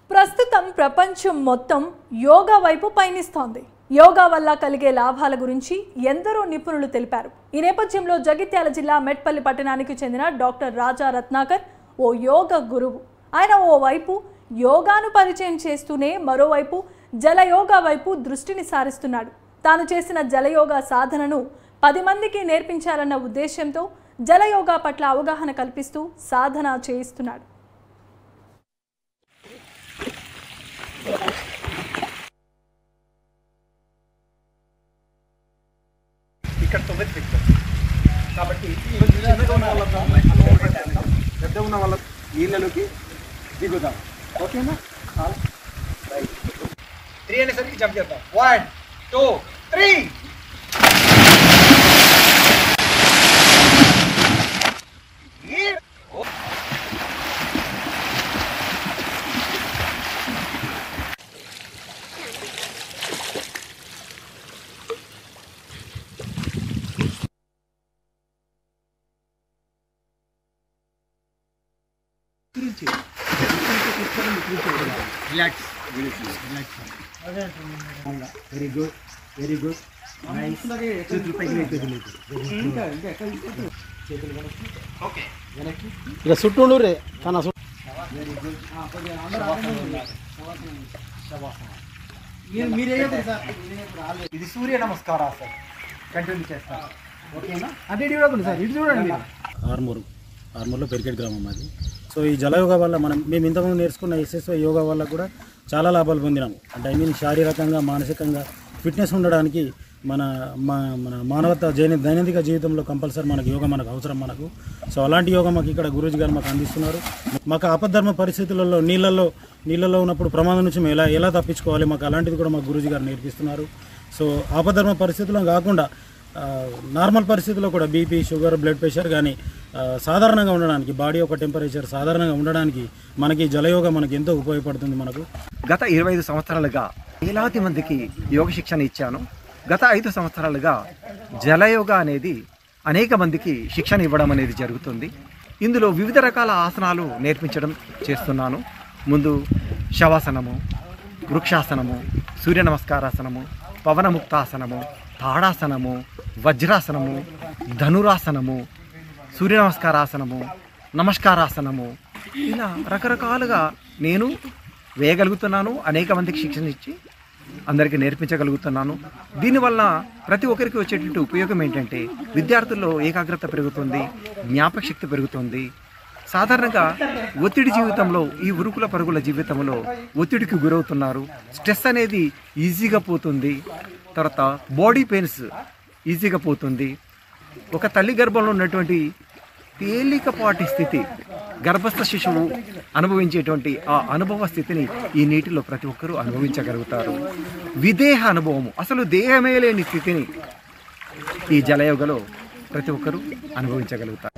ప్రస్తుతం ప్రపంచం మొత్తం యోగా వైపు పయనిస్తోంది యోగా వల్ల కలిగే లాభాల గురించి ఎందరో నిపుణులు తెలిపారు ఈ నేపథ్యంలో జగిత్యాల జిల్లా మెట్పల్లి పట్టణానికి చెందిన డాక్టర్ రాజా రత్నాకర్ ఓ యోగ గురువు ఆయన ఓ వైపు యోగాను పరిచయం చేస్తూనే మరోవైపు జలయోగా వైపు దృష్టిని సారిస్తున్నాడు తాను చేసిన జలయోగా సాధనను పది మందికి నేర్పించాలన్న ఉద్దేశంతో జలయోగా పట్ల అవగాహన కల్పిస్తూ సాధన చేయిస్తున్నాడు ఇక్కడ తొమ్మిది పెట్టారు కాబట్టి కొంచెం చిన్నగా ఉన్న వాళ్ళతో లోపల పెట్టేస్తాం. పెద్ద ఉన్న వాళ్ళ నీళ్ళలోకి దిగుదాం ఓకేనా త్రీ అనేసరికి జంప్ చేద్దాం one two three relax very good very good చేతులు పైకి లేపేది లేదు చేతులు వెనక్కి ఓకే వెనక్కి ఇక చుట్టూ రే తన చుట్టూ వెరీ గుడ్ మీరు మీరే ఇది సూర్య నమస్కారాసన్ కంటిన్యూ చేస్తారు ఓకేనా అదే ఇటు చూడకండి సార్ ఇటు చూడండి మీరు ఆర్మూరు ఆర్మూర్లో పెరికెట్ గ్రామం అది సో ఈ జలయోగా వల్ల మనం మేము ఇంతకుముందు నేర్చుకున్న ఎస్ఎస్ఐ యోగా వల్ల కూడా చాలా లాభాలు పొందినాము అంటే ఐ మీన్ శారీరకంగా మానసికంగా ఫిట్నెస్ ఉండడానికి మన మా మన మానవత జైన దైనందిక జీవితంలో కంపల్సరీ మనకు యోగా మనకు అవసరం మనకు సో అలాంటి యోగా మాకు ఇక్కడ గురూజీ గారు మాకు అందిస్తున్నారు మాకు ఆపద్ధర్మ పరిస్థితులలో నీళ్ళల్లో నీళ్ళలో ఉన్నప్పుడు ప్రమాదం నుంచి మేము ఎలా ఎలా తప్పించుకోవాలి మాకు అలాంటిది కూడా మాకు గురూజీ గారు నేర్పిస్తున్నారు సో ఆపద్ధర్మ పరిస్థితుల్లో కాకుండా ఆ, నార్మల్ పరిస్థితుల్లో కూడా బీపీ షుగర్ బ్లడ్ ప్రెషర్ కానీ ఆ, సాధారణంగా ఉండడానికి బాడీ యొక్క టెంపరేచర్ సాధారణంగా ఉండడానికి మనకి జలయోగా మనకి ఎంతో ఉపయోగపడుతుంది మనకు గత ఇరవై ఐదు సంవత్సరాలుగా వేలాది మందికి యోగ శిక్షణ ఇచ్చాను గత ఐదు సంవత్సరాలుగా జలయోగ అనేది అనేక మందికి శిక్షణ ఇవ్వడం అనేది జరుగుతుంది ఇందులో వివిధ రకాల ఆసనాలు నేర్పించడం చేస్తున్నాను ముందు శవాసనము వృక్షాసనము సూర్య నమస్కారాసనము పవనముక్తాసనము తాడాసనము వజ్రాసనము ధనురాసనము సూర్య నమస్కారాసనము నమస్కారాసనము ఇలా రకరకాలుగా నేను వేయగలుగుతున్నాను అనేక మందికి శిక్షణ ఇచ్చి అందరికీ నేర్పించగలుగుతున్నాను దీనివల్ల ప్రతి ఒక్కరికి వచ్చేటువంటి ఉపయోగం ఏంటంటే విద్యార్థుల్లో ఏకాగ్రత పెరుగుతుంది జ్ఞాపక శక్తి పెరుగుతుంది సాధారణంగా ఒత్తిడి జీవితంలో ఈ ఉరుకుల పరుగుల జీవితంలో ఒత్తిడికి గురవుతున్నారు స్ట్రెస్ అనేది ఈజీగా పోతుంది తర్వాత బాడీ పెయిన్స్ ఈజీగా పోతుంది ఒక తల్లి గర్భంలో ఉన్నటువంటి తేలికపాటి స్థితి గర్భస్థ శిశువు అనుభవించేటువంటి ఆ అనుభవ స్థితిని ఈ నీటిలో ప్రతి ఒక్కరూ అనుభవించగలుగుతారు విదేహ అనుభవము అసలు దేహమే లేని స్థితిని ఈ జలయోగలో ప్రతి ఒక్కరూ అనుభవించగలుగుతారు